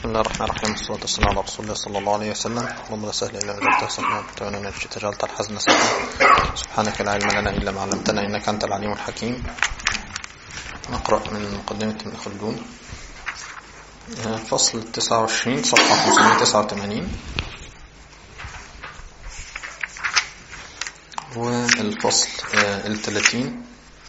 بسم الله الرحمن الرحيم والصلاة والسلام على رسول الله صلى الله عليه وسلم اللهم لا سهل إلا ما جعلته سهلا وأنت نفسي جعلت الحزن سهلا سبحانك لا علم لنا إلا ما علمتنا إنك أنت العليم الحكيم نقرأ من مقدمة ابن خلدون فصل 29 صفحة 589 والفصل ال 30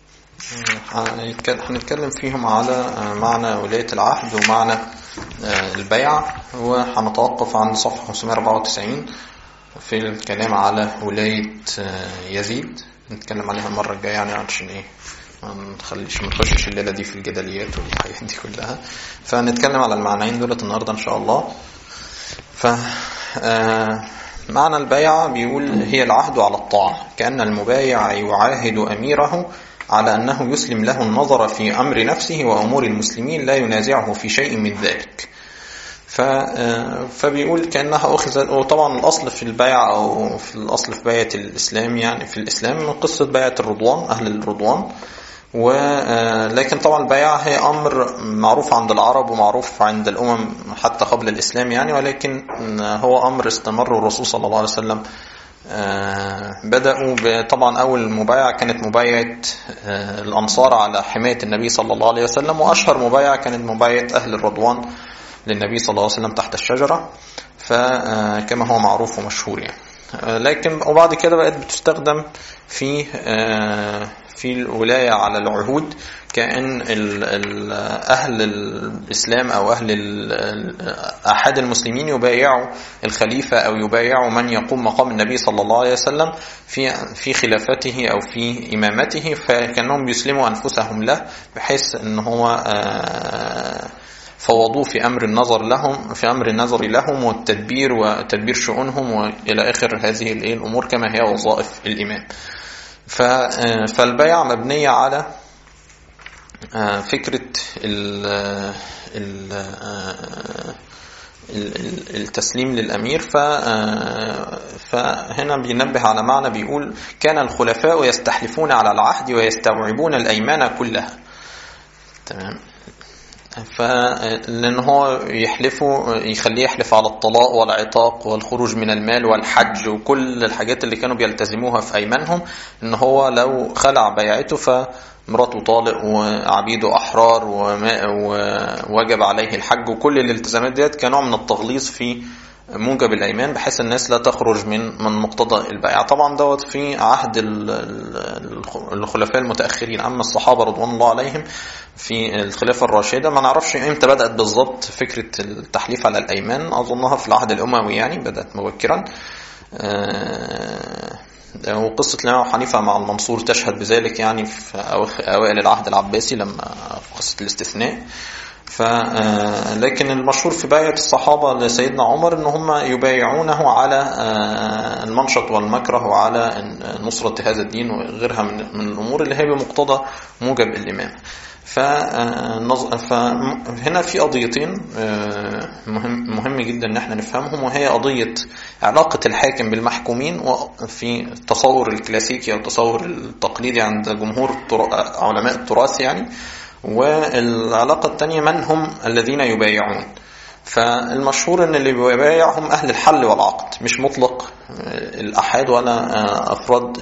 هنتكلم فيهم على معنى ولاية العهد ومعنى البيع وهنتوقف عن صفحة 594 في الكلام على ولاية يزيد نتكلم عليها المرة الجاية يعني عشان ايه ما نخليش ما نخشش الليلة دي في الجدليات والحاجات دي كلها فنتكلم على المعنيين دولت النهاردة ان شاء الله ف معنى البيع بيقول هي العهد على الطاعة كأن المبايع يعاهد أميره على أنه يسلم له النظر في أمر نفسه وأمور المسلمين لا ينازعه في شيء من ذلك فبيقول كأنها أخذت وطبعا الأصل في البيع أو في الأصل في بيعة الإسلام يعني في الإسلام من قصة بيعة الرضوان أهل الرضوان ولكن طبعا البيع هي أمر معروف عند العرب ومعروف عند الأمم حتى قبل الإسلام يعني ولكن هو أمر استمر الرسول صلى الله عليه وسلم بدأوا طبعا أول مبايعة كانت مبايعة الأنصار على حماية النبي صلى الله عليه وسلم وأشهر مبايعة كانت مبايعة أهل الرضوان للنبي صلى الله عليه وسلم تحت الشجرة فكما هو معروف ومشهور يعني لكن وبعد كده بقت بتستخدم في في الولاية على العهود كأن ال ال أهل الإسلام أو أهل أحد المسلمين يبايعوا الخليفة أو يبايعوا من يقوم مقام النبي صلى الله عليه وسلم في في خلافته أو في إمامته فكأنهم يسلموا أنفسهم له بحيث أن هو فوضوه في أمر النظر لهم في أمر النظر لهم والتدبير وتدبير شؤونهم وإلى آخر هذه الأمور كما هي وظائف الإمام فالبيع مبنية على فكرة التسليم للأمير فهنا بينبه على معنى بيقول كان الخلفاء يستحلفون على العهد ويستوعبون الأيمان كلها تمام فلأن هو يحلفه يخليه يحلف على الطلاق والعتاق والخروج من المال والحج وكل الحاجات اللي كانوا بيلتزموها في أيمانهم إن هو لو خلع بيعته فمراته طالق وعبيده أحرار ووجب عليه الحج وكل الالتزامات ديت كنوع من التغليظ في موجب الأيمان بحيث الناس لا تخرج من من مقتضى البيع طبعا دوت في عهد الخلفاء المتأخرين أما الصحابة رضوان الله عليهم في الخلافة الراشدة ما نعرفش امتى بدأت بالضبط فكرة التحليف على الأيمان أظنها في العهد الأموي يعني بدأت مبكرا وقصة الإمام حنيفة مع المنصور تشهد بذلك يعني في أوائل العهد العباسي لما في قصة الاستثناء ف لكن المشهور في بيعة الصحابة لسيدنا عمر ان هم يبايعونه على المنشط والمكره وعلى نصرة هذا الدين وغيرها من الأمور اللي هي بمقتضى موجب الإمام فهنا في قضيتين مهم, مهم جدا ان احنا نفهمهم وهي قضية علاقة الحاكم بالمحكومين وفي التصور الكلاسيكي او التصور التقليدي عند جمهور علماء التراث يعني والعلاقة الثانية من هم الذين يبايعون فالمشهور ان اللي بيبايع هم اهل الحل والعقد مش مطلق الاحاد ولا افراد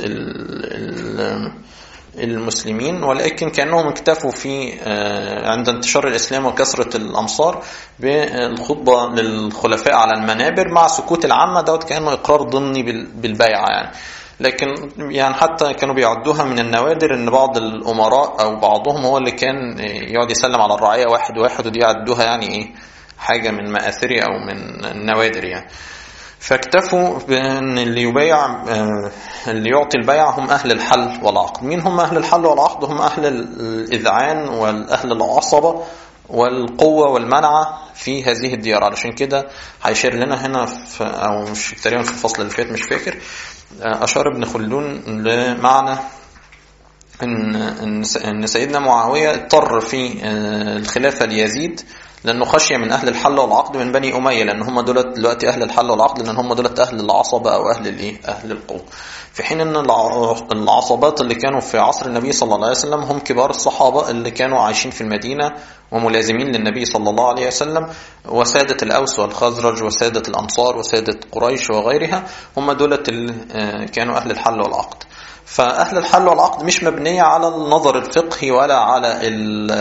المسلمين ولكن كانهم اكتفوا في عند انتشار الاسلام وكثره الامصار بالخطبه للخلفاء على المنابر مع سكوت العامه دوت كانه اقرار ضمني بالبيعه يعني لكن يعني حتى كانوا بيعدوها من النوادر ان بعض الامراء او بعضهم هو اللي كان يقعد يسلم على الرعايه واحد واحد ودي يعدوها يعني ايه حاجه من مآثره او من النوادر يعني فاكتفوا بان اللي يبايع اللي يعطي البيع هم اهل الحل والعقد مين هم اهل الحل والعقد هم اهل الاذعان والاهل العصبه والقوة والمنعة في هذه الديار علشان كده هيشير لنا هنا في أو مش تقريبا في الفصل اللي فات مش فاكر أشار ابن خلدون لمعنى إن إن سيدنا معاوية اضطر في الخلافة ليزيد لأنه خشية من أهل الحل والعقد من بني أمية لأن هم دولت دلوقتي أهل الحل والعقد لأن هم دولت أهل العصبة أو أهل الإيه أهل القوة في حين أن العصبات اللي كانوا في عصر النبي صلى الله عليه وسلم هم كبار الصحابة اللي كانوا عايشين في المدينة وملازمين للنبي صلى الله عليه وسلم وسادة الأوس والخزرج وسادة الأنصار وسادة قريش وغيرها هم دولة اللي كانوا أهل الحل والعقد فأهل الحل والعقد مش مبنية على النظر الفقهي ولا على ال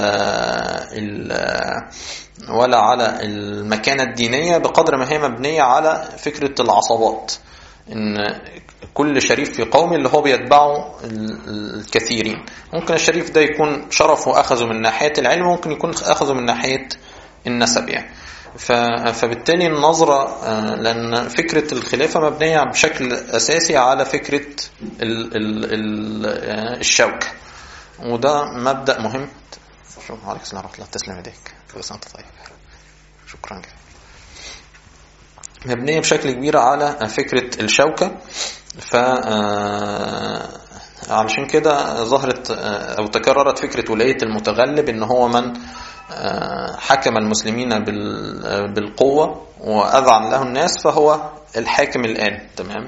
ال ولا على المكانة الدينية بقدر ما هي مبنية على فكرة العصبات إن كل شريف في قومه اللي هو بيتبعه الكثيرين ممكن الشريف ده يكون شرفه أخذه من ناحية العلم ممكن يكون أخذه من ناحية النسب يعني فبالتالي النظرة لأن فكرة الخلافة مبنية بشكل أساسي على فكرة ال ال ال الشوكة وده مبدأ مهم شكرا عليك السلام ورحمة الله تسلم يديك كل سنة طيب شكرا جدا مبنية بشكل كبير على فكرة الشوكة ف علشان كده ظهرت أو تكررت فكرة ولاية المتغلب إن هو من حكم المسلمين بالقوة وأذعن له الناس فهو الحاكم الآن تمام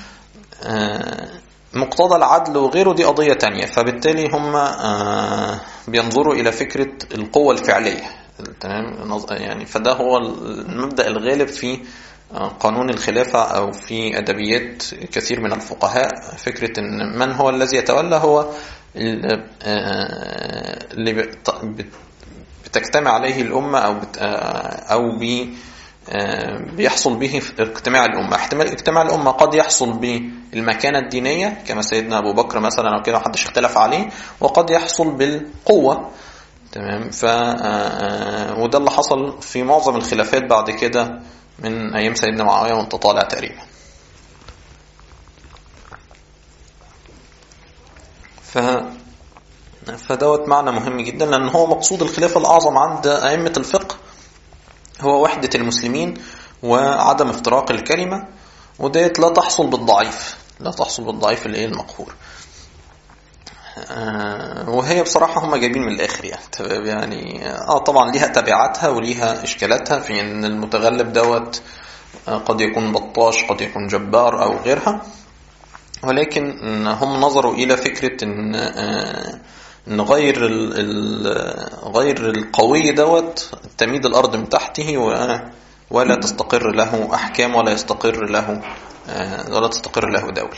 مقتضى العدل وغيره دي قضية تانية فبالتالي هم بينظروا إلى فكرة القوة الفعلية تمام يعني فده هو المبدأ الغالب في قانون الخلافة أو في أدبيات كثير من الفقهاء فكرة أن من هو الذي يتولى هو اللي بتجتمع عليه الأمة أو بت أو بي بيحصل به اجتماع الأمة احتمال اجتماع الأمة قد يحصل بالمكانة الدينية كما سيدنا أبو بكر مثلا أو كده محدش اختلف عليه وقد يحصل بالقوة تمام ف وده اللي حصل في معظم الخلافات بعد كده من أيام سيدنا معاوية وانت طالع تقريبا ف فدوت معنى مهم جدا لأن هو مقصود الخلافة الأعظم عند أئمة الفقه هو وحدة المسلمين وعدم افتراق الكلمة وديت لا تحصل بالضعيف لا تحصل بالضعيف اللي هي المقهور وهي بصراحة هم جايبين من الآخر يعني يعني اه طبعا ليها تبعاتها وليها إشكالاتها في أن المتغلب دوت قد يكون بطاش قد يكون جبار أو غيرها ولكن هم نظروا إلى فكرة أن ان غير غير القوي دوت تميد الارض من تحته ولا تستقر له احكام ولا يستقر له ولا تستقر له دوله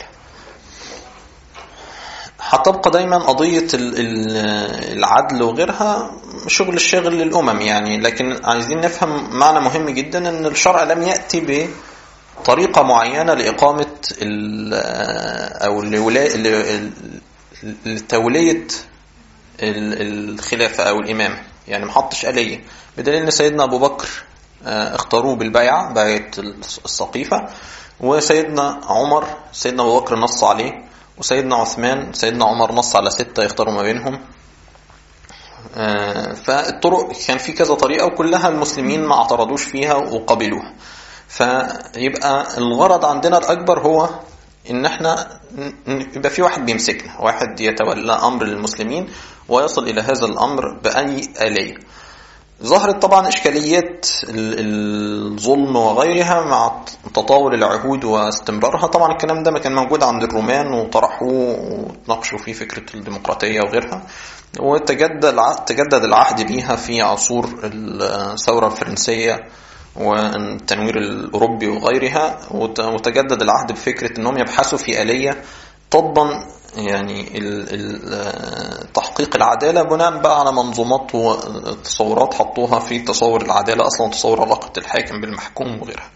هتبقى دايما قضية العدل وغيرها شغل الشاغل للأمم يعني لكن عايزين نفهم معنى مهم جدا أن الشرع لم يأتي بطريقة معينة لإقامة أو لتولية الخلافة أو الإمامة يعني محطش آلية بدليل أن سيدنا أبو بكر اختاروه بالبيعة بيعة السقيفة وسيدنا عمر سيدنا أبو بكر نص عليه وسيدنا عثمان سيدنا عمر نص على ستة يختاروا ما بينهم فالطرق كان في كذا طريقة وكلها المسلمين ما اعترضوش فيها وقبلوها فيبقى الغرض عندنا الأكبر هو ان احنا يبقى في واحد بيمسكنا واحد يتولى امر المسلمين ويصل الى هذا الامر باي اليه ظهرت طبعا اشكاليات الظلم وغيرها مع تطاول العهود واستمرارها طبعا الكلام ده ما كان موجود عند الرومان وطرحوه وتناقشوا فيه فكره الديمقراطيه وغيرها وتجدد تجدد العهد بيها في عصور الثوره الفرنسيه والتنوير الأوروبي وغيرها وتجدد العهد بفكرة أنهم يبحثوا في آلية تضمن يعني تحقيق العدالة بناء بقى على منظومات وتصورات حطوها في تصور العدالة أصلا تصور علاقة الحاكم بالمحكوم وغيرها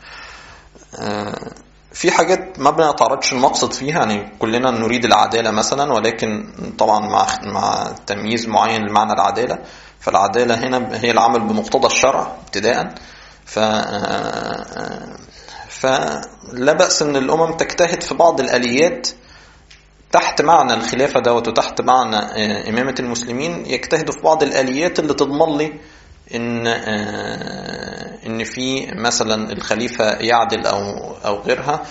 في حاجات ما بنتعرضش المقصد فيها يعني كلنا نريد العدالة مثلا ولكن طبعا مع مع تمييز معين لمعنى العدالة فالعدالة هنا هي العمل بمقتضى الشرع ابتداءً ف فلا بأس ان الامم تجتهد في بعض الاليات تحت معنى الخلافة دوت وتحت معنى إمامة المسلمين يجتهدوا في بعض الآليات اللي تضمن لي إن إن في مثلا الخليفة يعدل أو أو غيرها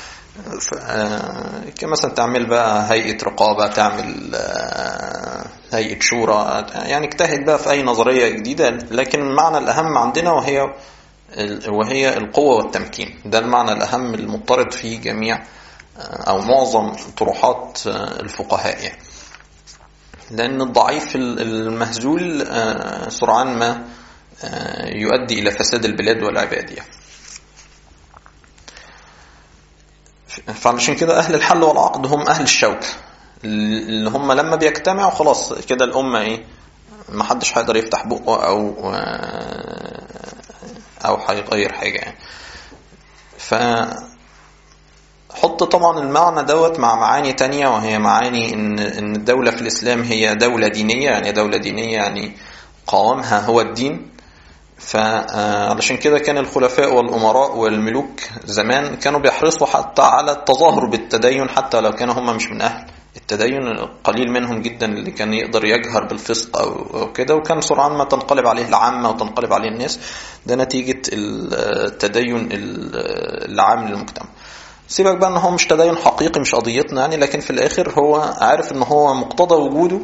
كمثلا تعمل بقى هيئة رقابة تعمل هيئة شورى يعني اجتهد بقى في أي نظرية جديدة لكن المعنى الأهم عندنا وهي وهي القوة والتمكين ده المعنى الأهم المضطرد في جميع أو معظم طروحات الفقهاء يعني لأن الضعيف المهزول سرعان ما يؤدي إلى فساد البلاد والعباد يعني. فعلشان كده أهل الحل والعقد هم أهل الشوكة اللي هم لما بيجتمعوا خلاص كده الأمة إيه ما حدش هيقدر يفتح بقه أو أو هيغير حاجة يعني ف حط طبعا المعنى دوت مع معاني تانية وهي معاني إن إن الدولة في الإسلام هي دولة دينية يعني دولة دينية يعني قوامها هو الدين فعلشان كده كان الخلفاء والأمراء والملوك زمان كانوا بيحرصوا حتى على التظاهر بالتدين حتى لو كانوا هم مش من أهل التدين قليل منهم جدا اللي كان يقدر يجهر بالفسق أو كده وكان سرعان ما تنقلب عليه العامة وتنقلب عليه الناس ده نتيجة التدين العام للمجتمع سيبك بقى ان هو مش تدين حقيقي مش قضيتنا يعني لكن في الاخر هو عارف ان هو مقتضى وجوده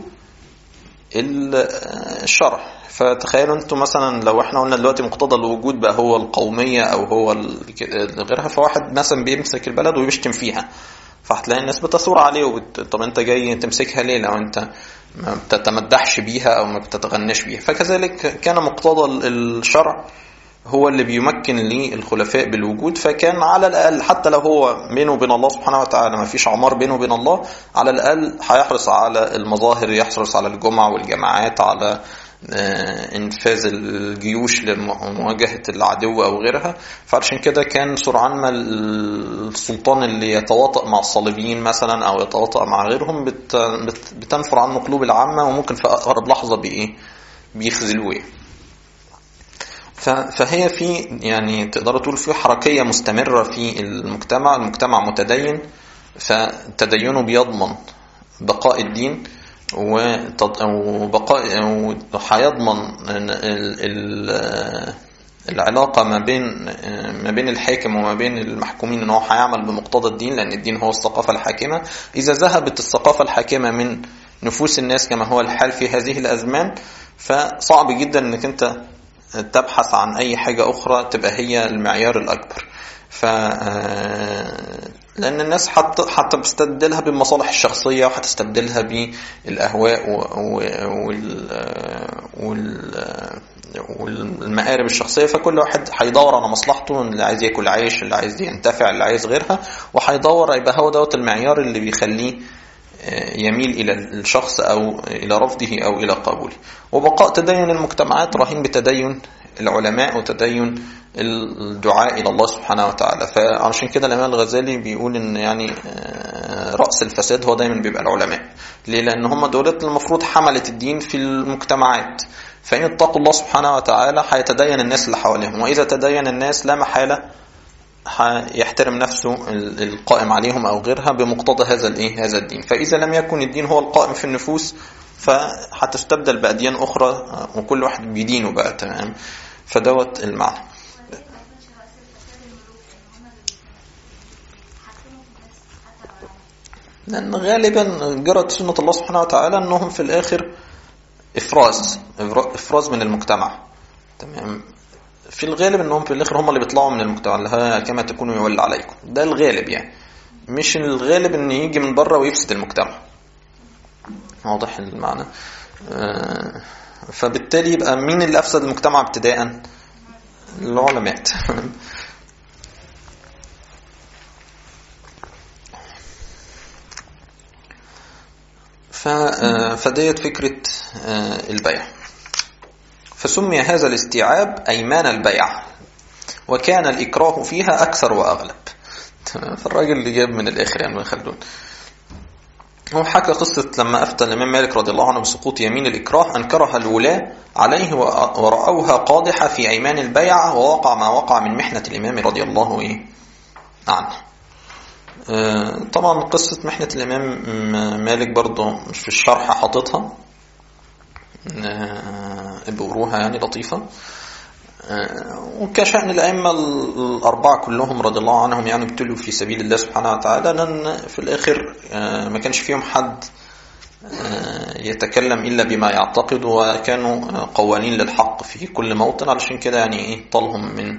الشرع فتخيلوا انتم مثلا لو احنا قلنا دلوقتي مقتضى الوجود بقى هو القومية او هو غيرها فواحد مثلا بيمسك البلد ويشتم فيها فهتلاقي الناس بتثور عليه وبت... طب انت جاي تمسكها ليه لو انت ما بتتمدحش بيها او ما بتتغناش بيها فكذلك كان مقتضى الشرع هو اللي بيمكن للخلفاء بالوجود فكان على الأقل حتى لو هو بينه وبين الله سبحانه وتعالى ما فيش عمار بينه وبين الله على الأقل هيحرص على المظاهر يحرص على الجمع والجماعات على انفاذ الجيوش لمواجهة العدو أو غيرها فعشان كده كان سرعان ما السلطان اللي يتواطأ مع الصليبيين مثلا أو يتواطأ مع غيرهم بتنفر عنه قلوب العامة وممكن في أقرب لحظة بإيه بيخذلوه فهي في يعني تقدروا تقول في حركية مستمرة في المجتمع المجتمع متدين فتدينه بيضمن بقاء الدين وبقاء وهيضمن العلاقة ما بين ما بين الحاكم وما بين المحكومين ان هو هيعمل بمقتضى الدين لان الدين هو الثقافة الحاكمة اذا ذهبت الثقافة الحاكمة من نفوس الناس كما هو الحال في هذه الازمان فصعب جدا انك انت تبحث عن أي حاجة أخرى تبقى هي المعيار الأكبر ف لأن الناس حتى حتى بتستبدلها بالمصالح الشخصية وهتستبدلها بالأهواء وال وال والمآرب الشخصية فكل واحد هيدور على مصلحته اللي عايز ياكل عيش اللي عايز ينتفع اللي عايز غيرها وهيدور يبقى هو دوت المعيار اللي بيخليه يميل إلى الشخص أو إلى رفضه أو إلى قبوله وبقاء تدين المجتمعات رهين بتدين العلماء وتدين الدعاء إلى الله سبحانه وتعالى فعشان كده الإمام الغزالي بيقول إن يعني رأس الفساد هو دايما بيبقى العلماء ليه؟ لأن هم دولت المفروض حملة الدين في المجتمعات فإن اتقوا الله سبحانه وتعالى هيتدين الناس اللي حواليهم وإذا تدين الناس لا محالة يحترم نفسه القائم عليهم أو غيرها بمقتضى هذا الإيه هذا الدين فإذا لم يكن الدين هو القائم في النفوس فهتستبدل بأديان أخرى وكل واحد بدينه بقى تمام فدوت المعنى لأن غالبا جرت سنة الله سبحانه وتعالى أنهم في الآخر إفراز إفراز من المجتمع تمام في الغالب أنهم في الآخر هم اللي بيطلعوا من المجتمع اللي كما تكونوا يولى عليكم ده الغالب يعني مش الغالب أن يجي من بره ويفسد المجتمع واضح المعنى فبالتالي يبقى مين اللي أفسد المجتمع ابتداء العلماء فديت فكرة البيع فسمي هذا الاستيعاب أيمان البيع وكان الإكراه فيها أكثر وأغلب فالراجل اللي جاب من الآخر يعني من خلدون هو حكى قصة لما أفتى الإمام مالك رضي الله عنه بسقوط يمين الإكراه أنكرها الولاة عليه ورأوها قادحة في أيمان البيع ووقع ما وقع من محنة الإمام رضي الله عنه طبعا قصة محنة الإمام مالك برضه مش في الشرح حاططها بقروها يعني لطيفة وكشأن الأئمة الأربعة كلهم رضي الله عنهم يعني ابتلوا في سبيل الله سبحانه وتعالى لأن في الآخر ما كانش فيهم حد يتكلم إلا بما يعتقد وكانوا قوانين للحق في كل موطن علشان كده يعني إيه طالهم من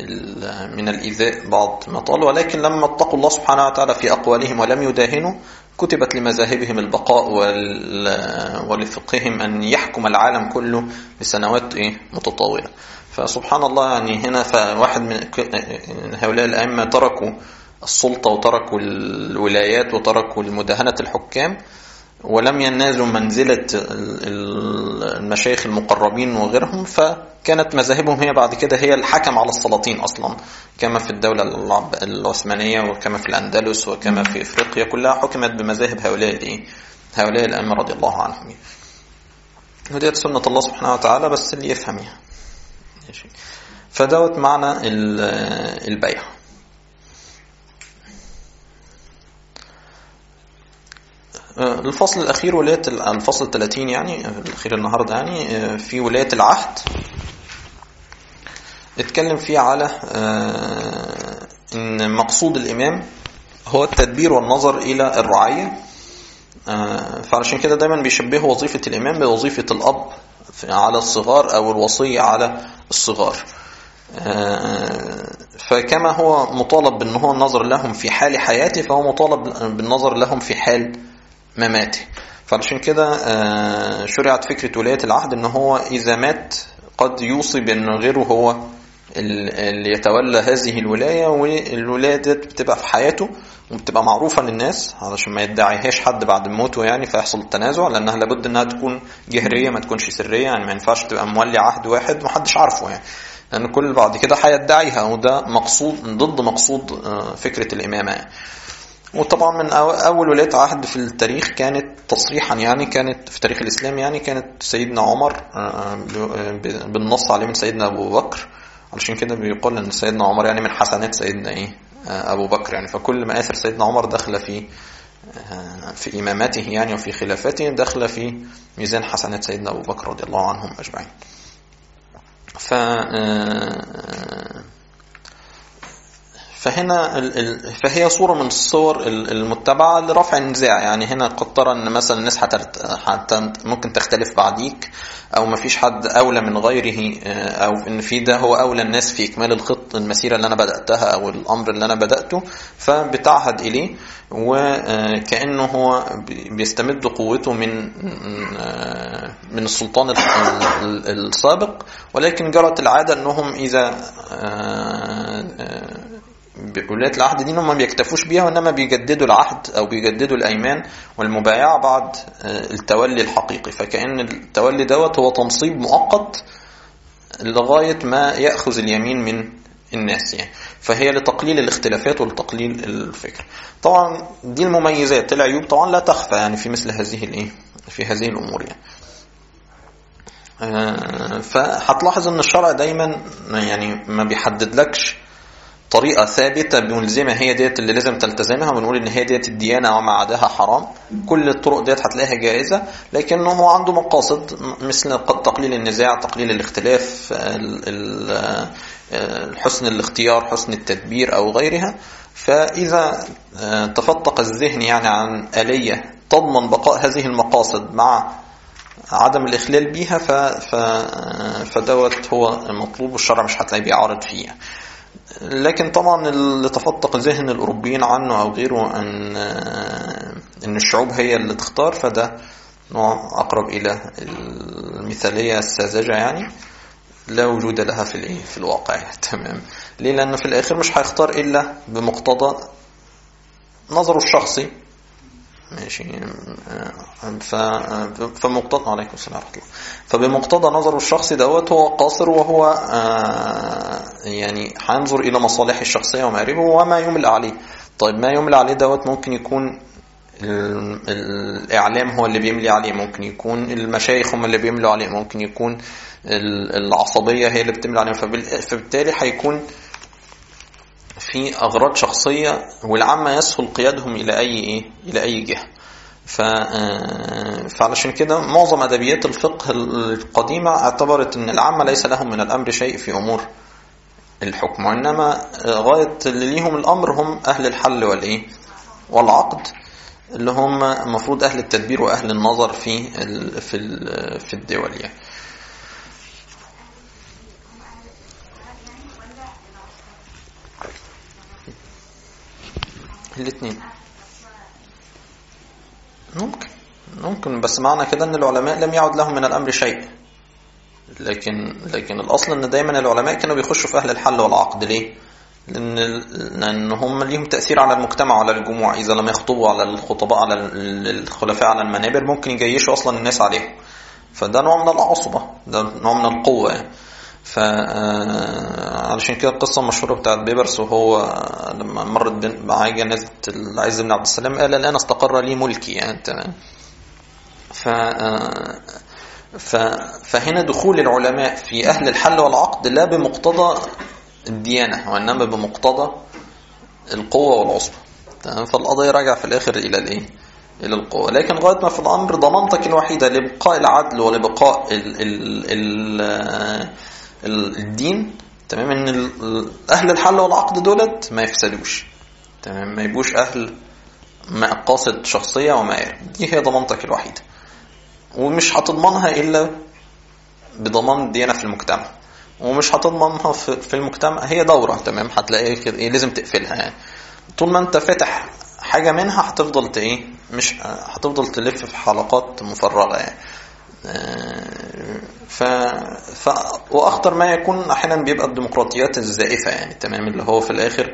من الإيذاء بعض ما طال ولكن لما اتقوا الله سبحانه وتعالى في أقوالهم ولم يداهنوا كتبت لمذاهبهم البقاء ولفقههم أن يحكم العالم كله لسنوات إيه متطاولة فسبحان الله يعني هنا فواحد من هؤلاء الأئمة تركوا السلطة وتركوا الولايات وتركوا المداهنة الحكام ولم ينازوا منزلة المشايخ المقربين وغيرهم فكانت مذاهبهم هي بعد كده هي الحكم على السلاطين أصلا كما في الدولة العثمانية وكما في الأندلس وكما في إفريقيا كلها حكمت بمذاهب هؤلاء هؤلاء الأئمة رضي الله عنهم وديت سنة الله سبحانه وتعالى بس اللي يفهمها فدوت معنى البيع الفصل الأخير ولاية الفصل الثلاثين يعني الأخير النهاردة يعني في ولاية العهد اتكلم فيه على ان مقصود الإمام هو التدبير والنظر إلى الرعية فعلشان كده دايما بيشبه وظيفة الإمام بوظيفة الأب على الصغار أو الوصية على الصغار فكما هو مطالب بأن هو النظر لهم في حال حياته فهو مطالب بالنظر لهم في حال مماته فعشان كده شرعت فكرة ولاية العهد ان هو اذا مات قد يوصي بان غيره هو اللي يتولى هذه الولاية والولاية دي بتبقى في حياته وبتبقى معروفة للناس علشان ما يدعيهاش حد بعد موته يعني فيحصل التنازع لانها لابد انها تكون جهرية ما تكونش سرية يعني ما ينفعش تبقى مولي عهد واحد محدش عارفه يعني لان كل بعد كده هيدعيها وده مقصود ضد مقصود فكرة الامامة يعني. وطبعا من أول ولاية عهد في التاريخ كانت تصريحا يعني كانت في تاريخ الإسلام يعني كانت سيدنا عمر بالنص عليه من سيدنا أبو بكر علشان كده بيقول أن سيدنا عمر يعني من حسنات سيدنا إيه أبو بكر يعني فكل مآثر سيدنا عمر داخله في في إمامته يعني وفي خلافته داخله في ميزان حسنات سيدنا أبو بكر رضي الله عنهم أجمعين ف فهنا فهي صورة من الصور المتبعة لرفع النزاع يعني هنا قد ترى ان مثلا الناس حتى ممكن تختلف بعديك او ما فيش حد اولى من غيره او ان في ده هو اولى الناس في اكمال الخط المسيرة اللي انا بدأتها او الامر اللي انا بدأته فبتعهد اليه وكأنه هو بيستمد قوته من من السلطان السابق ولكن جرت العادة انهم اذا ولاية العهد دي هم ما بيكتفوش بيها وإنما بيجددوا العهد أو بيجددوا الأيمان والمبايعة بعد التولي الحقيقي فكأن التولي دوت هو تنصيب مؤقت لغاية ما يأخذ اليمين من الناس يعني فهي لتقليل الاختلافات ولتقليل الفكر طبعا دي المميزات العيوب طبعا لا تخفى يعني في مثل هذه الايه في هذه الامور يعني فهتلاحظ ان الشرع دايما يعني ما بيحددلكش طريقة ثابتة ملزمة هي ديت اللي لازم تلتزمها ونقول ان هي ديت الديانة وما عداها حرام كل الطرق ديت هتلاقيها جائزة لكنه هو عنده مقاصد مثل تقليل النزاع تقليل الاختلاف حسن الاختيار حسن التدبير او غيرها فإذا تفتق الذهن يعني عن آلية تضمن بقاء هذه المقاصد مع عدم الإخلال بيها ف... ف... فدوت هو مطلوب والشرع مش هتلاقيه بيعارض فيه لكن طبعا اللي تفتق ذهن الأوروبيين عنه أو غيره أن أن الشعوب هي اللي تختار فده نوع أقرب إلى المثالية الساذجة يعني لا وجود لها في الايه في الواقع تمام ليه لأنه في الآخر مش هيختار إلا بمقتضى نظره الشخصي ماشي ف فمقتضى عليكم السلام ورحمه الله فبمقتضى نظره الشخصي دوت هو قاصر وهو يعني هينظر الى مصالحه الشخصيه ومآربه وما يملى عليه طيب ما يملى عليه دوت ممكن يكون الاعلام هو اللي بيملي عليه ممكن يكون المشايخ هم اللي بيملوا عليه ممكن يكون العصبيه هي اللي بتملي عليه فبالتالي هيكون في أغراض شخصية والعامة يسهل قيادهم إلى أي إيه؟ إلى أي جهة ف... فعلشان كده معظم أدبيات الفقه القديمة اعتبرت أن العامة ليس لهم من الأمر شيء في أمور الحكم وإنما غاية اللي ليهم الأمر هم أهل الحل والإيه والعقد اللي هم المفروض أهل التدبير وأهل النظر في ال... في ال... في الدول يعني الاثنين ممكن ممكن بس معنى كده ان العلماء لم يعد لهم من الامر شيء لكن لكن الاصل ان دايما العلماء كانوا بيخشوا في اهل الحل والعقد ليه لان لان هم ليهم تاثير على المجتمع وعلى الجموع اذا لم يخطبوا على الخطباء على الخلفاء على المنابر ممكن يجيشوا اصلا الناس عليهم فده نوع من العصبه ده نوع من القوه يعني ف علشان كده القصه المشهوره بتاعت بيبرس وهو لما مرت معاه جنازه العز بن عبد السلام قال الان استقر لي ملكي يعني تمام ف ف فهنا دخول العلماء في اهل الحل والعقد لا بمقتضى الديانه وانما بمقتضى القوه والعصبه تمام فالقضيه راجع في الاخر الى الايه الى القوه لكن لغايه ما في الامر ضمانتك الوحيده لبقاء العدل ولبقاء ال ال ال الدين تمام ان اهل الحل والعقد دولت ما يفسدوش تمام ما يبقوش اهل مقاصد شخصيه ومآرب دي هي ضمانتك الوحيده ومش هتضمنها الا بضمان الديانه في المجتمع ومش هتضمنها في المجتمع هي دوره تمام هتلاقي كده ايه لازم تقفلها يعني طول ما انت فاتح حاجه منها هتفضل ايه مش هتفضل تلف في حلقات مفرغه يعني ف... ف... واخطر ما يكون احيانا بيبقى الديمقراطيات الزائفه يعني تمام اللي هو في الاخر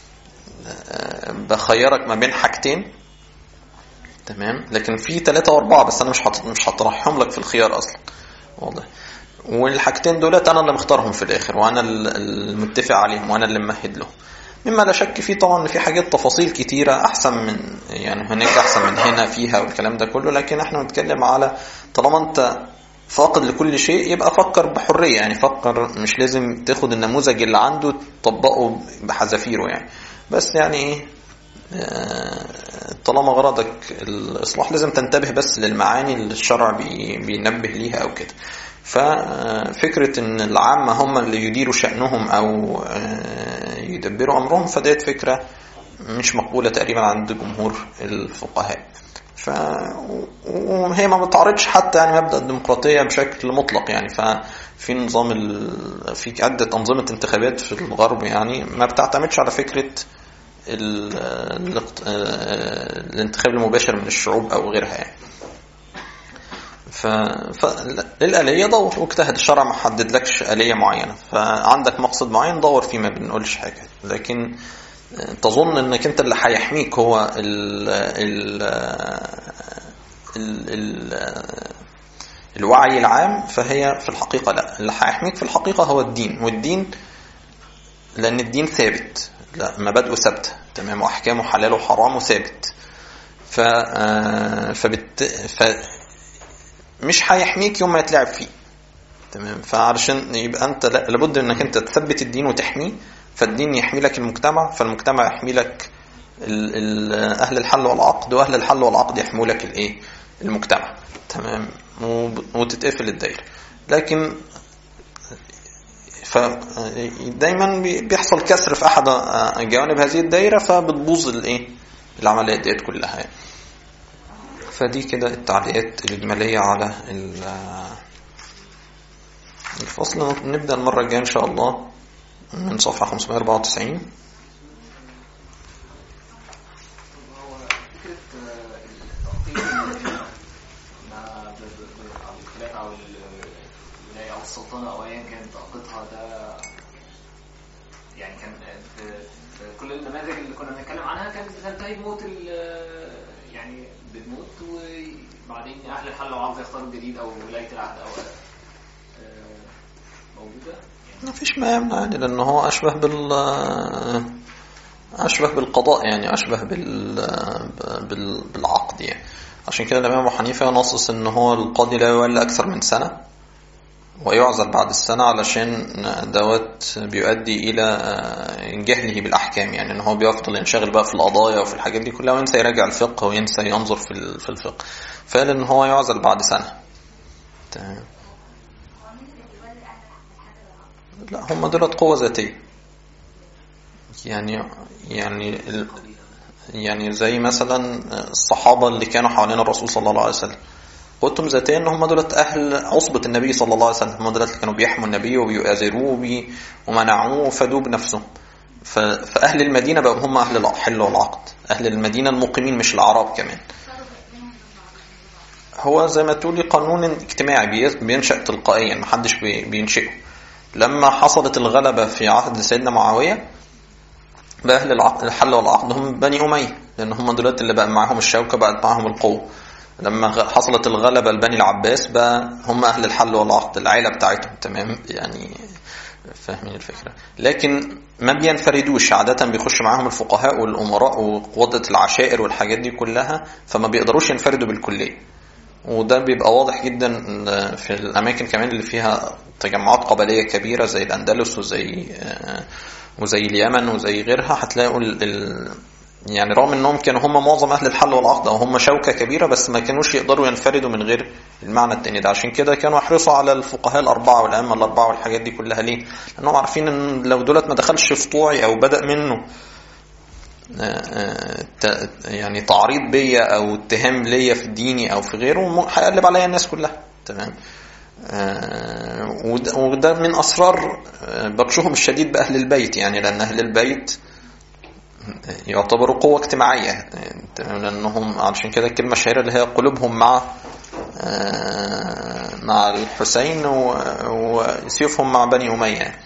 بخيرك ما بين حاجتين تمام لكن في ثلاثة وأربعة بس أنا مش حط... مش هطرحهم لك في الخيار أصلا واضح والحاجتين دولت أنا اللي مختارهم في الآخر وأنا المتفق عليهم وأنا اللي ممهد لهم مما لا شك فيه طبعا ان في حاجات تفاصيل كتيرة احسن من يعني هناك احسن من هنا فيها والكلام ده كله لكن احنا بنتكلم على طالما انت فاقد لكل شيء يبقى فكر بحرية يعني فكر مش لازم تاخد النموذج اللي عنده تطبقه بحذافيره يعني بس يعني ايه طالما غرضك الاصلاح لازم تنتبه بس للمعاني اللي الشرع بينبه ليها او كده ففكرة ان العامة هم اللي يديروا شأنهم او يدبروا امرهم فديت فكرة مش مقبولة تقريبا عند جمهور الفقهاء ف وهي ما بتعرضش حتى يعني مبدا الديمقراطيه بشكل مطلق يعني ففي نظام ال... في عده انظمه انتخابات في الغرب يعني ما بتعتمدش على فكره ال... الانتخاب المباشر من الشعوب او غيرها يعني ف... فالآلية دور واجتهد الشرع ما حددلكش آلية معينة فعندك مقصد معين دور فيه ما بنقولش حاجة لكن تظن انك انت اللي هيحميك هو ال ال ال ال الوعي العام فهي في الحقيقة لا اللي هيحميك في الحقيقة هو الدين والدين لأن الدين ثابت لا مبادئه ثابتة تمام وأحكامه حلال وحرام ثابت ف فبت ف مش هيحميك يوم ما يتلعب فيه تمام فعلشان يبقى انت لابد انك انت تثبت الدين وتحميه فالدين يحمي لك المجتمع فالمجتمع يحمي لك ال ال اهل الحل والعقد واهل الحل والعقد يحموا لك الايه المجتمع تمام وتتقفل الدايره لكن فدايما بيحصل كسر في احد جوانب هذه الدايره فبتبوظ الايه العمليات ديت كلها يعني. فدي كده التعليقات الإجمالية على الفصل نبدأ المرة الجاية إن شاء الله من صفحة 594 السلطنة أو أيا كان تأقيتها ده يعني كان في كل النماذج اللي كنا بنتكلم عنها كانت بتنتهي بموت يعني بتموت وبعدين اهل الحل والعقد يختاروا الجديد او ولايه العهد او موجوده ما فيش ما يمنع يعني لان هو اشبه بال اشبه بالقضاء يعني اشبه بال... بال... بالعقد يعني عشان كده الامام ابو حنيفه نصص ان هو القاضي لا يولى اكثر من سنه ويعزل بعد السنة علشان دوت بيؤدي إلى جهله بالأحكام يعني إن هو بيفضل ينشغل بقى في القضايا وفي الحاجات دي كلها وينسى يراجع الفقه وينسى ينظر في في الفقه فقال إن هو يعزل بعد سنة تمام لا هم دولت قوة ذاتية يعني يعني يعني زي مثلا الصحابة اللي كانوا حوالين الرسول صلى الله عليه وسلم قلتم ذاتيا ان هم دولت اهل عصبة النبي صلى الله عليه وسلم هم دولت اللي كانوا بيحموا النبي وبيؤازروه وبي ومنعوه وفادوه بنفسهم فاهل المدينة بقوا هم اهل الحل والعقد اهل المدينة المقيمين مش العرب كمان هو زي ما تقولي قانون اجتماعي بيس- بينشأ تلقائيا محدش بي- بينشئه لما حصلت الغلبة في عهد سيدنا معاوية بقى أهل العقد الحل والعقد هم بني أمية لأن هم دلوقتي اللي بقى معاهم الشوكة بقت معاهم القوة لما غ- حصلت الغلبة لبني العباس بقى هم أهل الحل والعقد العيلة بتاعتهم تمام يعني فاهمين الفكرة لكن ما بينفردوش عادة بيخش معاهم الفقهاء والأمراء وقوة العشائر والحاجات دي كلها فما بيقدروش ينفردوا بالكلية وده بيبقى واضح جدا في الأماكن كمان اللي فيها تجمعات قبلية كبيرة زي الأندلس وزي وزي اليمن وزي غيرها هتلاقوا ال... ال... يعني رغم انهم كانوا هم معظم اهل الحل والعقد او هم شوكه كبيره بس ما كانوش يقدروا ينفردوا من غير المعنى التاني ده عشان كده كانوا يحرصوا على الفقهاء الاربعه والائمه الاربعه والحاجات دي كلها ليه؟ لانهم عارفين ان لو دولت ما دخلش في طوعي او بدا منه ت- يعني تعريض بيا او اتهام ليا في ديني او في غيره م- هيقلب عليا الناس كلها تمام آه، وده- وده من اسرار آه، بطشهم الشديد باهل البيت يعني لان اهل البيت يعتبروا قوة اجتماعية تمام؟ لأنهم عشان كده الكلمة الشهيرة اللي هي قلوبهم مع آه، مع الحسين و- وسيوفهم مع بني أمية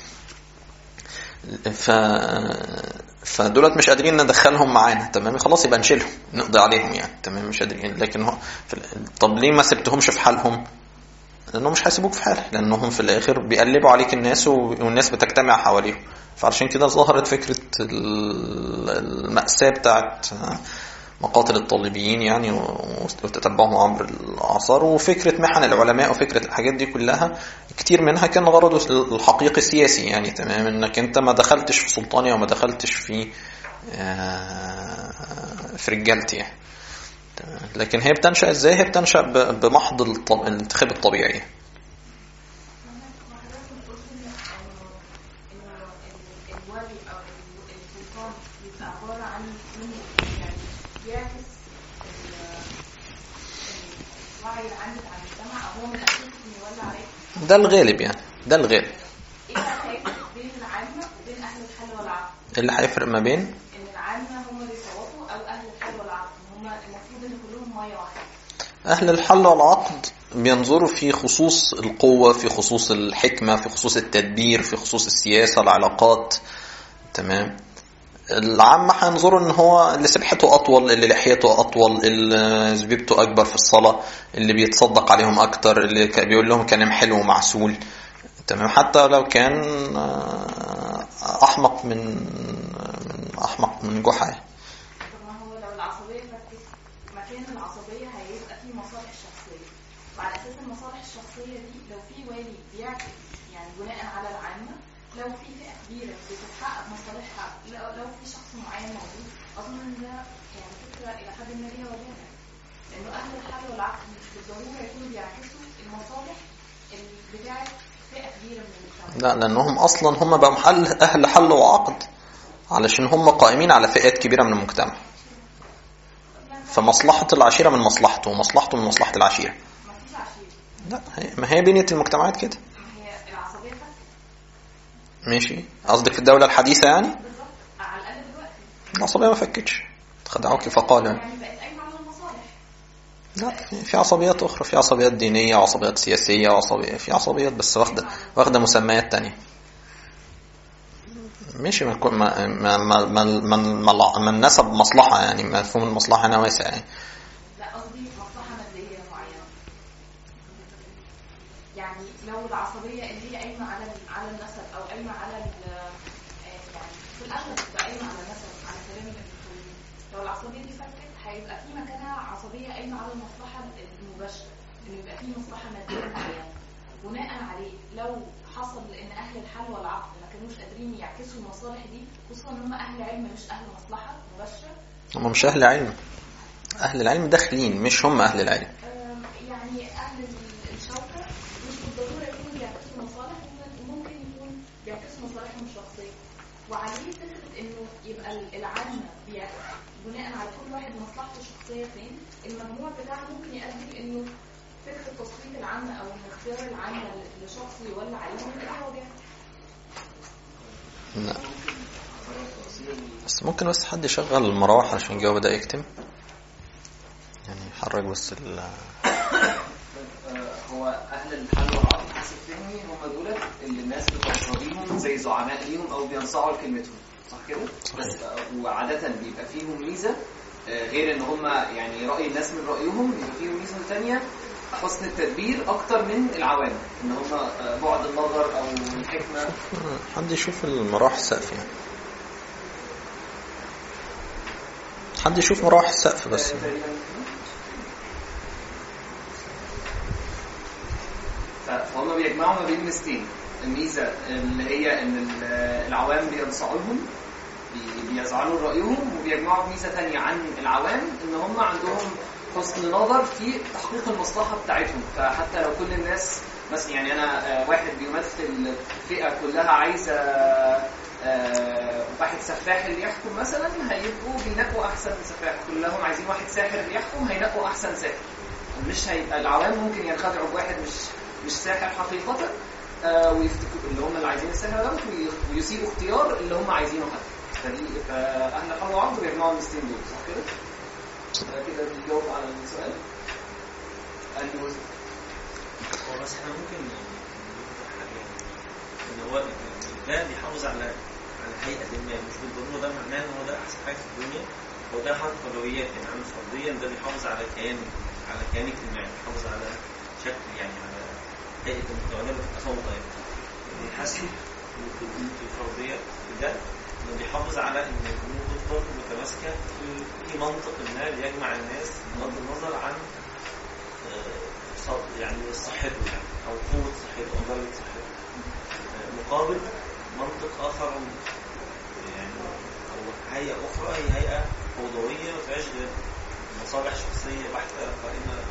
ف فدولت مش قادرين ندخلهم معانا تمام خلاص يبقى نشيلهم نقضي عليهم يعني تمام مش قادرين لكن هو في ال- طب ليه ما سبتهمش في حالهم لانهم مش هيسيبوك في حالك لانهم في الاخر بيقلبوا عليك الناس و- والناس بتجتمع حواليهم فعشان كده ظهرت فكرة ال- المأساة بتاعت مقاتل الطالبيين يعني وتتبعهم عبر الأعصار وفكرة محن العلماء وفكرة الحاجات دي كلها كتير منها كان غرضه الحقيقي السياسي يعني تمام انك انت ما دخلتش في سلطانية وما دخلتش في آه، في رجالتي يعني تمام. لكن هي بتنشأ ازاي هي بتنشأ ب- بمحض الط- الانتخاب الطبيعي الولي او السلطان يبقى عباره عن من يعني بيعكس ال- الوعي العام بتاع المجتمع او هو من اساسه انه يولي عليه ده الغالب يعني ده الغالب ايه اللي هيفرق بين العامه وبين اهل الحل والعقد؟ اللي هيفرق ما بين ان العامه هم اللي يصوتوا او اهل الحل والعقد هم المفروض ان كلهم ميه واحده أهل الحل والعقد بينظروا في خصوص القوة في خصوص الحكمة في خصوص التدبير في خصوص السياسة العلاقات تمام العامة هينظروا ان هو اللي سبحته اطول اللي لحيته اطول اللي زبيبته اكبر في الصلاة اللي بيتصدق عليهم اكتر اللي ك- بيقول لهم كلام حلو ومعسول تمام حتى لو كان آه، احمق من من احمق من جحا يعني. طب ما هو لو العصبية فكت مكان العصبية هيبقى فيه مصالح شخصية وعلى أساس المصالح الشخصية دي لو في والي بيعكس يعني بناء على العامة لو في فئة كبيرة بتتحقق مصالحها لو, لو في شخص معين موجود أظن إن ده يعني فكرة إلى حد ما ليها وجهة لأنه أهل الحل والعقد مش بالضرورة يكونوا بيعكسوا المصالح ال- بتاعت فئة كبيرة من المجتمع لا لانهم اصلا هم بقوا محل اهل حل وعقد علشان هم قائمين على فئات كبيره من المجتمع فمصلحه العشيره من مصلحته ومصلحته من مصلحه العشيره مفيش عشيرة لا هي- ما هي بنيه المجتمعات كده ما هي العصبية فكت ماشي قصدك في الدوله الحديثه يعني بالظبط على الأقل دلوقتي العصبيه ما فكتش خدعوك فقالوا يعني بقت قايمة على المصالح لا في- في عصبيات اخرى في عصبيات دينيه وعصبيات سياسيه وعصبيات في عصبيات بس واخده واخده مسميات تانية ماشي ما يكون- ما ما ما ما ما- ما- ما النسب مصلحه يعني مفهوم المصلحه هنا واسع يعني لا قصدي مصلحة مادية معينة يعني لو العصبية اللي هي قايمة على ال- على النسب أو قايمة على ال- آه، يعني في الأغلب بتبقى قايمة على النسب على كلام المسؤولين لو العصبية دي فكت هيبقى في مكانها عصبية قايمة على المصلحة المباشرة إن يبقى في مصلحة مادية معينة بناء عليه لو حصل إن أهل الحل والعقد ما كانوش قادرين يعكسوا المصالح دي خصوصا إن هم أهل علم مش أهل مصلحة مباشرة هم مش أهل علم أهل العلم داخلين مش هم أهل العلم أم، يعني أهل ال- الشوكة مش بالضرورة يكونوا بيعكسوا مصالح ممكن- ممكن يكون بيعكسوا مصالحهم الشخصية وعليه فكرة إنه يبقى ال- العامة بيع- بناء على كل واحد مصلحته الشخصية فين المجموع بتاعه ممكن يؤدي لإنه فكرة تصويت العامة أو إن اختيار العامة ل- لشخص يولى عليهم يبقى هو بيعمل لا بس ممكن بس حد يشغل المراوح عشان الجو بدأ يكتم يعني يحرك بس ال اهل الحل والعقد حسب فهمي هم دول اللي الناس بترتضيهم زي زعماء ليهم او بينصاعوا لكلمتهم صح كده؟ بس آه، وعادة بيبقى فيهم ميزة آه، غير ان هم يعني رأي الناس من رأيهم بيبقى فيهم ميزة ثانية حسن التدبير اكتر من العوام ان هم آه، بعد النظر او الحكمة حد يشوف المراوح السقف يعني حد يشوف مراوح السقف بس تقريبا ف- فهم بيجمعوا ما بين ميزتين الميزة اللي هي ان ال- العوام بينصاعوا لهم بي- بيزعلوا رأيهم وبيجمعوا ميزة تانية عن العوام ان هم عندهم حسن نظر في تحقيق المصلحة بتاعتهم فحتى لو كل الناس مثلا يعني انا آه، واحد بيمثل فئة كلها عايزة آه، واحد سفاح اللي يحكم مثلا هيبقوا بينقوا احسن سفاح كلهم عايزين واحد ساحر اللي يحكم هينقوا احسن ساحر مش هيبقى العوام ممكن ينخدعوا بواحد مش مش ساحر حقيقة آه، ويفتكروا اللي هم اللي عايزين الساحر ده وي- ويسيبوا اختيار اللي هم عايزينه حتى فدي فاهل الحرب والعقد بيجمعوا الميزتين دول صح كده؟ آه، كده بيجاوب على السؤال أنهي جزء؟ هو بس احنا ممكن يعني نقول حاجة يعني ان هو ده بيحافظ على على هيئة ما مش بالضرورة ده معناه ان هو ده احسن حاجة في الدنيا هو ده حاطط اولويات يعني عامل فرديا ده بيحافظ على كيان على كيان اجتماعي بيحافظ على شكل يعني على هيئة المتغلبة في التفوق يعني بيحسن الفردية في ده انه بيحافظ على ان الامور تفضل متماسكة في في منطق ما بيجمع الناس بغض النظر عن آه، صد- يعني صحته يعني او قوة صحته او درجة صحته آه، مقابل منطق اخر يعني او هيئة اخرى هي هيئة فوضوية ما فيهاش غير مصالح شخصية بحتة قائمة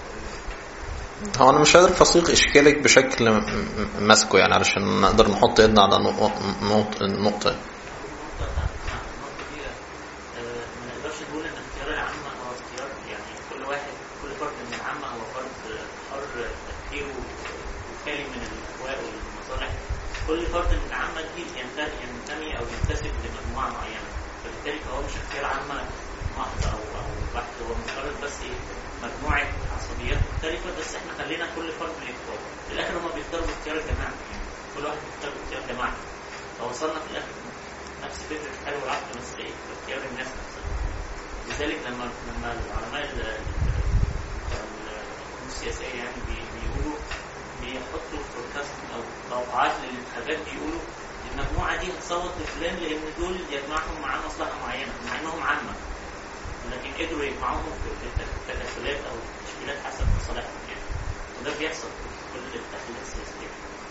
هو انا مش قادر افصيق اشكالك بشكل م- م- ماسكه يعني علشان نقدر نحط ايدنا على نقط نقط- النقطه النقطة النقطة دي آه، ما نقدرش نقول إن اختيار العامة هو اختيار يعني كل واحد كل فرد من العامة هو فرد حر تفكيره وخالي من الأهواء والمصالح كل فرد من العامة دي ينتمي ينتمي أو ينتسب لمجموعة معينة فبالتالي فهو مش اختيار عامة محض أو أو بحت هو مجرد بس إيه مجموعة عصبيات مختلفة بس إحنا خلينا كل فرد يختار في الآخر هما بيختاروا باختيار الجماعة يعني كل واحد بيختار باختيار جماعي فوصلنا في الآخر نفس فكرة الحل والعقد بس ايه اختيار الناس نفسها لذلك لما لما العلماء ال- ال- العلوم السياسية يعني بي- بيقولوا بيحطوا فوركاست أو توقعات للانتخابات بيقولوا المجموعة دي هتصوت لفلان لأن دول يجمعهم معاه مصلحة معينة مع إنهم عامة لكن قدروا يجمعوهم في في التكتلات أو التشكيلات حسب مصالحهم يعني وده بيحصل في كل التحليلات السياسية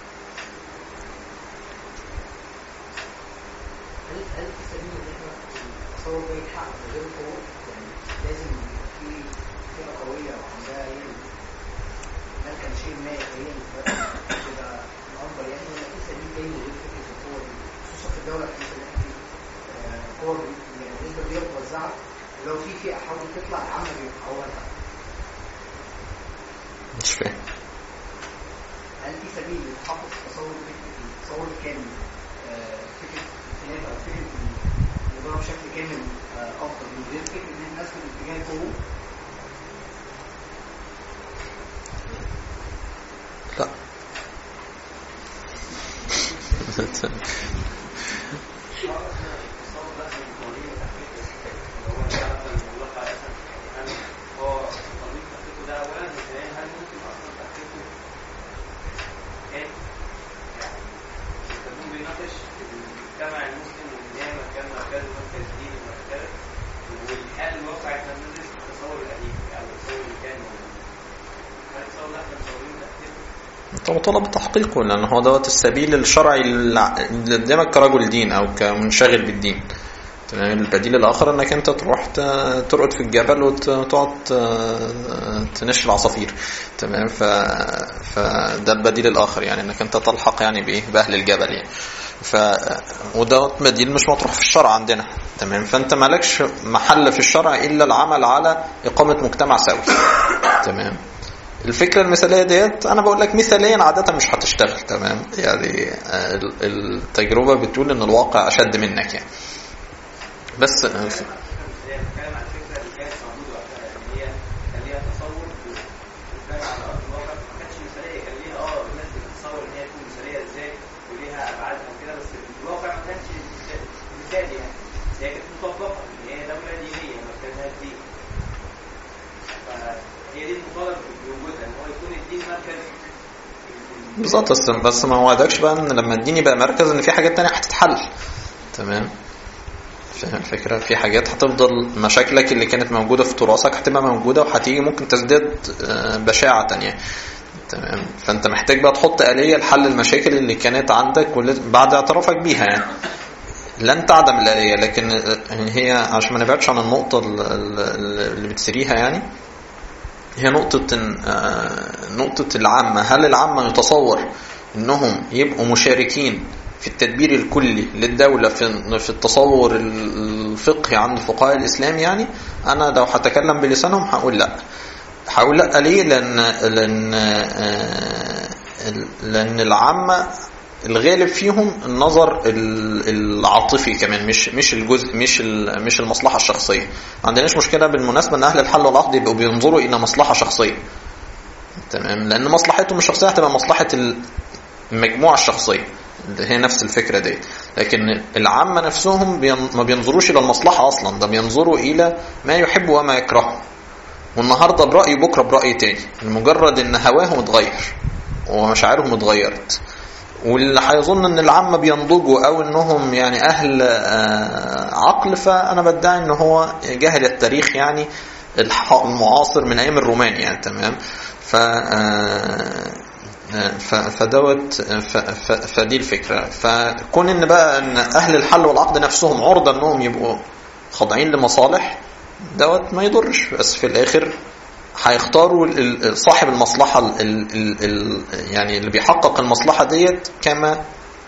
هل هل في سبيل ان احنا التصور ده يتحقق من غير قوه؟ يعني لازم يبقى في فئه قويه وعندها هي مالكه شيء ما هي اللي تبقى الافضل يعني ولا في سبيل تاني غير فكره القوه دي خصوصا في الدوله الحديثه اللي احنا فيها آه، قوه يعني النسبه دي متوزعه ولو في فئه حاولت تطلع العامه بيبقى مش فاهم هل في سبيل لتحقق التصور فكره التصور الكامل آه، فكره الائتلاف او فكره الاداره بشكل كامل آه، افضل من غير فكره ان احنا نسلك اتجاه القوه لا المجتمع المسلم والديانة كان مركز مركز دين ومركز والحال الواقع احنا بندرس التصور القديم يعني التصور اللي كان موجود. هل التصور ده احنا مصورين تحقيقه؟ انت مطالب بتحقيقه لان هو دوت السبيل الشرعي اللي قدامك كرجل دين او كمنشغل بالدين تمام البديل الاخر انك انت تروح ت- ترقد في الجبل وتقعد ت- تنش العصافير تمام ف... فده البديل الاخر يعني انك انت تلحق يعني بايه باهل الجبل يعني ف ودوت بديل مش مطروح في الشرع عندنا تمام فانت مالكش محل في الشرع الا العمل على اقامه مجتمع سوي تمام الفكرة المثالية ديت أنا بقول لك مثاليا عادة مش هتشتغل تمام يعني آه، ال- التجربة بتقول إن الواقع أشد منك يعني بس آه، هي بتتكلم عن الفكرة اللي كانت موجودة وقتها ان هي كان ليها تصور وفعلا على ارض الواقع ما كانتش مثالية كان ليها هي كانت مطبقه ان هي دوله دينيه مركزها الدين فهي دي المطالبه بوجودها ان هو يكون الدين مركز بالظبط بس بس ما وعدكش بقى ان لما الدين يبقى مركز ان في حاجات تانية هتتحل تمام فاهم الفكرة في حاجات هتفضل مشاكلك اللي كانت موجودة في تراثك هتبقى موجودة وهتيجي ممكن تزداد آه، بشاعة تانية تمام فانت محتاج بقى تحط آلية لحل المشاكل اللي كانت عندك واللي- بعد اعترافك بيها يعني لن تعدم الآلية لكن آه، هي عشان ما نبعدش عن النقطة ال- ال- اللي بتسريها يعني هي نقطة إن- آه، نقطة العامة هل العامة يتصور انهم يبقوا مشاركين في التدبير الكلي للدولة في في التصور الفقهي عند فقهاء الإسلام يعني أنا لو هتكلم بلسانهم هقول لا هقول لا ليه لأن لأن آه، لأن العامة الغالب فيهم النظر ال- العاطفي كمان مش مش الجزء مش ال- مش المصلحة الشخصية ما عندناش مشكلة بالمناسبة ان أهل الحل والعقد يبقوا بينظروا إلى مصلحة شخصية تمام لأن مصلحتهم الشخصية هتبقى مصلحة المجموعة الشخصية اللي هي نفس الفكرة دي لكن العامة نفسهم بين- ما بينظروش إلى المصلحة أصلا ده بينظروا إلى ما يحب وما يكره والنهاردة برأي بكرة برأي تاني لمجرد إن هواهم اتغير ومشاعرهم اتغيرت واللي هيظن ان العامة بينضجوا او انهم يعني اهل آه، عقل فانا بدعي ان هو جاهل التاريخ يعني الح- المعاصر من ايام الرومان يعني تمام ف آه، ف- فدوت ف- ف- فدي الفكرة فكون ان بقى ان اهل الحل والعقد نفسهم عرضة انهم يبقوا خاضعين لمصالح دوت ما يضرش بس في الاخر هيختاروا ال- ال- صاحب المصلحة ال ال ال يعني اللي بيحقق المصلحة ديت كما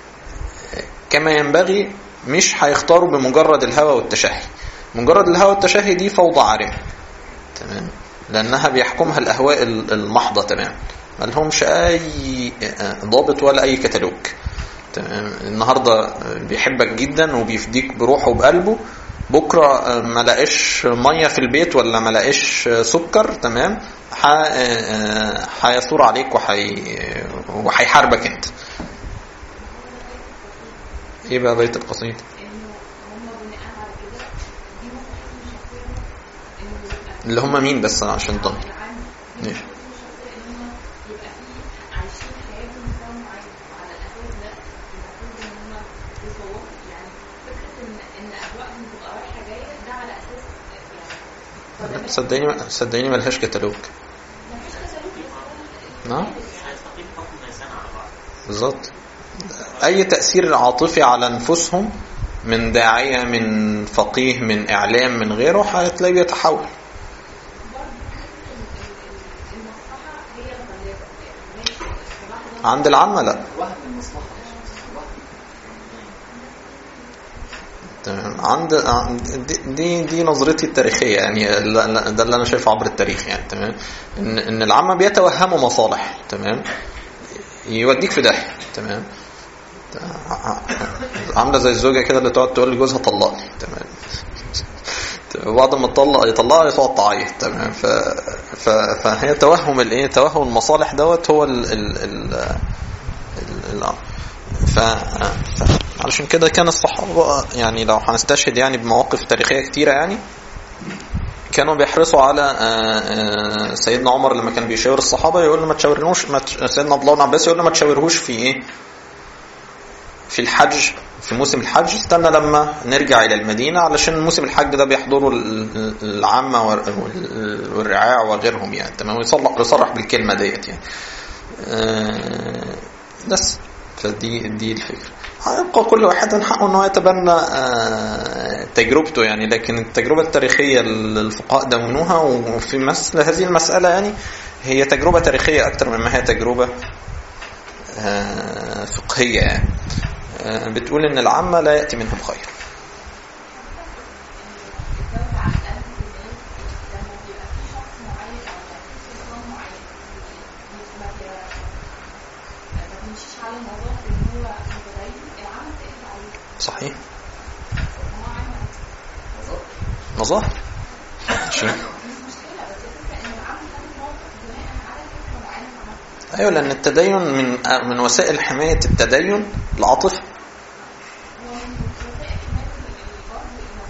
كما ينبغي مش هيختاروا بمجرد الهوى والتشهي مجرد الهوى والتشهي دي فوضى عارمة تمام لأنها بيحكمها الأهواء ال- المحضة تمام ما لهمش أي ضابط ولا أي كتالوج تمام النهاردة بيحبك جدا وبيفديك بروحه وبقلبه بكرة ما لقاش مية في البيت ولا ما لقاش سكر تمام ح- هيثور عليك وحي... وهيحاربك انت ايه بقى بيت القصيد انه هم بناء على كده دي مصلحتهم الشخصيه انه يبقى اللي هم مين بس عشان طن العام دي ماشي. مصلحتهم الشخصيه ان هم يبقى في عايشين حياتهم بنظام معين وعلى الاساس ده المفروض ان هم يصوروا يعني فكره ان ان اهوائهم تبقى رايحه جايه ده على اساس يعني صدقيني صدقيني ملهاش كتالوج مفيش تسلط نعم مش هيستقيم حكم لسان على بعض بالظبط اي تأثير عاطفي على نفوسهم من داعية من فقيه من اعلام من غيره هتلاقيه بيتحول المصلحه هي الغلابه ماشي الصلاح ده عند العامة لا وهم المصلحه وهم تمام عند عند- دي دي, دي نظرتي التاريخيه يعني لا- لا، ده اللي انا شايفه عبر التاريخ يعني تمام ان ان العامه بيتوهموا مصالح تمام يوديك في داهيه تمام عامله زي الزوجه كده اللي تقعد تقول لجوزها طلقني تمام وبعد ما تطلق يطلقها تقعد تعيط تمام ف... ف... فهي توهم الايه توهم المصالح دوت هو ال... ال... ال... ال... الامر ف... ف... علشان كده كان الصحابة يعني لو هنستشهد يعني بمواقف تاريخية كتيرة يعني كانوا بيحرصوا على آه، آه، سيدنا عمر لما كان بيشاور الصحابة يقول له ما تشاورنوش ما تش... سيدنا عبد الله بن عباس يقول له ما تشاورهوش في ايه في الحج في موسم الحج استنى لما نرجع إلى المدينة علشان موسم الحج ده بيحضروا ال- ال- العامة وال- وال- والرعاع وغيرهم يعني تمام ويصلح يصرح بالكلمة ديت يعني آه، بس فدي دي الفكرة هيبقى كل واحد من حقه انه يتبنى آه، تجربته يعني لكن التجربة التاريخية اللي الفقهاء دونوها وفي مثل هذه المسألة يعني هي تجربة تاريخية أكثر مما هي تجربة آه، فقهية يعني آه، بتقول إن العامة لا يأتي منهم خير الدولة على الأقل في الناس لما بيبقى في شخص معين أو في سلطان معين ما بي- ما بيمشيش على مظاهر إن هو متدين العامة تقلب عليه صحيح ما هو عامة مظاهر ماشي مش مشكلة بس الفكرة إن العامة خدت موقف بناء على فكرة معينة عملها أيوة لأن التدين من من وسائل حماية التدين العاطفة هو من وسائل حماية الغرب إن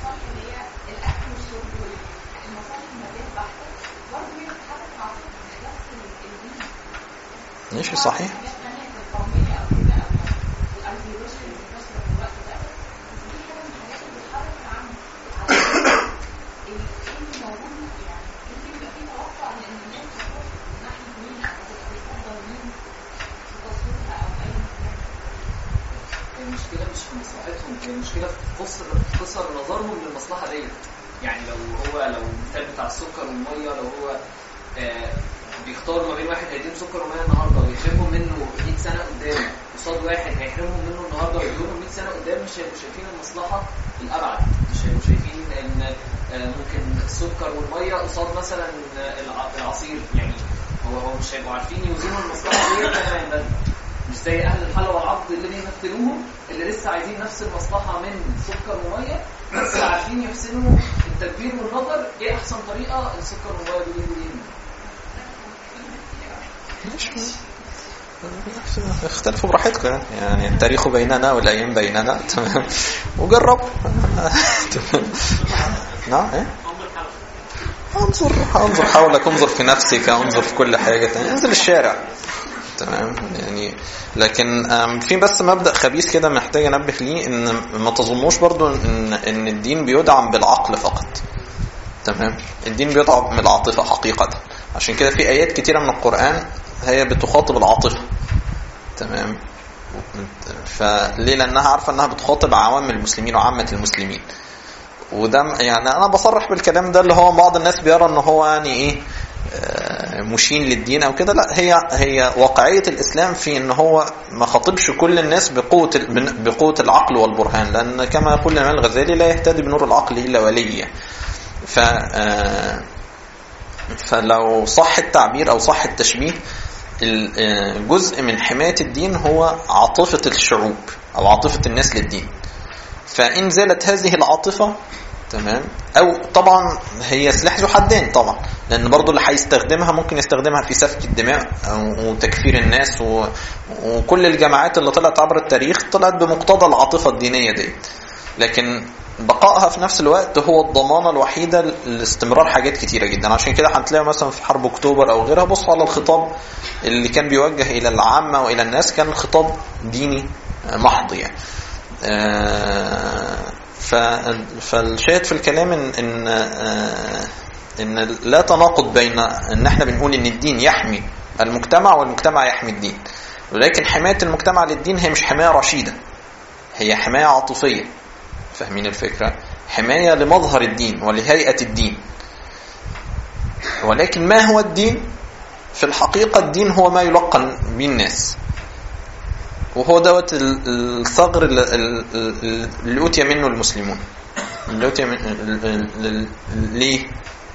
ماشي صحيح حاجات تانية في القومية أو كده أو الأيديولوجيا اللي منتشرة في الوقت ده بس دي حاجة من الحاجات اللي بتحرك العامة على اللي موجود يعني ممكن يبقى في توقع لأن الناس تروح ناحية مين أو تبقى بتفضل مين في تصويتها أو أي حاجة المشكله مش في مصلحتهم هي المشكله في قصر قصر نظرهم للمصلحه ديت يعني لو هو لو المثال بتاع السكر والميه لو هو آه بيختاروا ما بين واحد هيديهم سكر وميه النهارده ويحرمهم منه 100 سنه قدام قصاد واحد هيحرمهم منه النهارده ويديهم 100 سنه قدام مش هيبقوا شايفين المصلحه الابعد مش هيبقوا شايفين ان آه ممكن السكر والميه قصاد مثلا آه، الع- العصير يعني هو هو مش هيبقوا عارفين يوزنوا المصلحه ديت كما ينبغي مش زي اهل الحل والعقد اللي بيمثلوهم اللي لسه عايزين نفس المصلحه من سكر وميه بس عارفين يحسنوا التدبير والنظر ايه احسن طريقه السكر والميه دول يجوا ليهم اختلفوا براحتكم يعني. يعني التاريخ بيننا والايام بيننا تمام وجربوا تمام نعم ايه انظر حولك انظر انظر حولك انظر في نفسك انظر في كل حاجة تانية انزل الشارع تمام يعني لكن أم، في بس مبدأ خبيث كده محتاج انبه ليه ان ما تظنوش برضو ان ان الدين بيدعم بالعقل فقط تمام الدين بيدعم بالعاطفة حقيقة عشان كده في ايات كتيرة من القرآن هي بتخاطب العاطفة تمام فليه لانها عارفة انها بتخاطب عوام المسلمين وعامة المسلمين وده م- يعني انا بصرح بالكلام ده اللي هو بعض الناس بيرى ان هو يعني ايه آه، مشين للدين او كده لا هي هي واقعيه الاسلام في ان هو ما خاطبش كل الناس بقوه ال- بن- بقوه العقل والبرهان لان كما يقول الامام الغزالي لا يهتدي بنور العقل الا ولي ف آه، فلو صح التعبير او صح التشبيه ال- آه، جزء من حمايه الدين هو عاطفه الشعوب او عاطفه الناس للدين فإن زالت هذه العاطفة تمام أو طبعا هي سلاح ذو حدين طبعا لأن برضو اللي هيستخدمها ممكن يستخدمها في سفك الدماء أو- وتكفير الناس و... وكل الجماعات اللي طلعت عبر التاريخ طلعت بمقتضى العاطفة الدينية دي لكن بقائها في نفس الوقت هو الضمانة الوحيدة لاستمرار حاجات كتيرة جدا عشان كده هتلاقي مثلا في حرب اكتوبر او غيرها بصوا على الخطاب اللي كان بيوجه الى العامة والى الناس كان خطاب ديني محض يعني آه، ف- فالشاهد في الكلام ان ان آه، ان لا تناقض بين ان احنا بنقول ان الدين يحمي المجتمع والمجتمع يحمي الدين ولكن حمايه المجتمع للدين هي مش حمايه رشيده هي حمايه عاطفيه فاهمين الفكره حمايه لمظهر الدين ولهيئه الدين ولكن ما هو الدين في الحقيقه الدين هو ما يلقن به الناس وهو دوت ال- الثغر ال- ال- ال- اللي أوتي منه المسلمون اللي أوتي من ال- ال- ال- ليه؟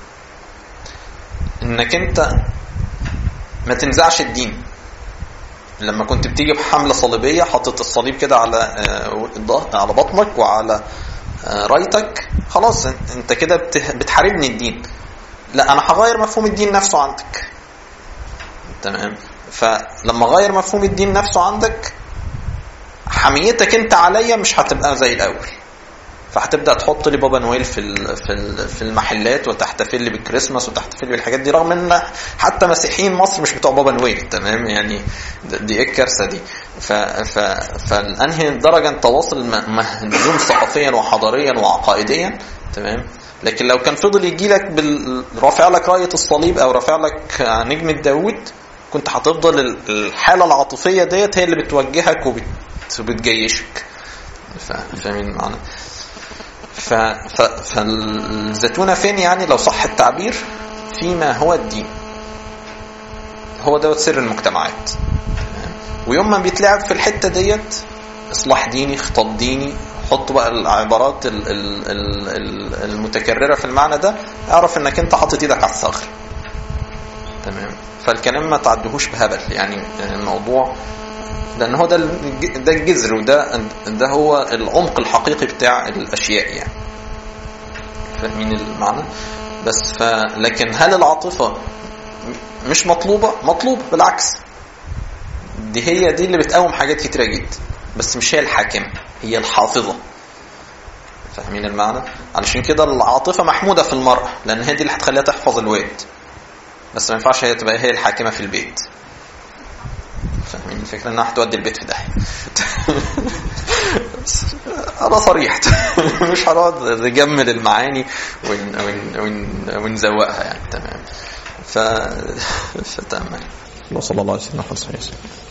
إنك أنت ما تنزعش الدين لما كنت بتيجي بحملة صليبية حاطط الصليب كده على آه، الظهر- على بطنك وعلى آه، رايتك خلاص انت كده بت- بتحاربني الدين لا انا هغير مفهوم الدين نفسه عندك تمام فلما غير مفهوم الدين نفسه عندك حميتك انت عليا مش هتبقى زي الاول فهتبدا تحط لي بابا نويل في ال- في ال- في المحلات وتحتفل لي بالكريسماس وتحتفل لي بالحاجات دي رغم ان حتى مسيحيين مصر مش بتوع بابا نويل تمام يعني د- دي ايه الكارثه دي ف ف فالانهي درجه انت واصل م- مهزوم ثقافيا وحضاريا وعقائديا تمام لكن لو كان فضل يجي لك بال... رافع لك رايه الصليب او رافع لك نجمه داوود كنت هتفضل ال- الحاله العاطفيه ديت هي اللي بتوجهك وبت... وبتجيشك ف- فاهمين المعنى ف... ف... فالزتونه فين يعني لو صح التعبير فيما هو الدين هو دوت سر المجتمعات تمام؟ ويوم ما بيتلعب في الحته ديت اصلاح ديني خطاب ديني حط بقى العبارات ال- ال- ال- ال- المتكرره في المعنى ده اعرف انك انت حاطط ايدك على الثغر تمام فالكلام ما تعدهوش بهبل يعني الموضوع لان هو ده الج- ده الجذر وده ده هو العمق الحقيقي بتاع الاشياء يعني فاهمين المعنى بس ف لكن هل العاطفه م- مش مطلوبه مطلوبه بالعكس دي هي دي اللي بتقوم حاجات كتيره جدا بس مش هي الحاكمه هي الحافظه فاهمين المعنى علشان كده العاطفه محموده في المراه لان هي دي اللي هتخليها تحفظ الواد بس ما ينفعش هي تبقى هي الحاكمه في البيت الفكره انها هتودي البيت في داهيه انا صريح مش هنقعد نجمل المعاني ون... ون... ون... ونزوقها يعني تمام ف... فتأمل وصلى الله عليه وسلم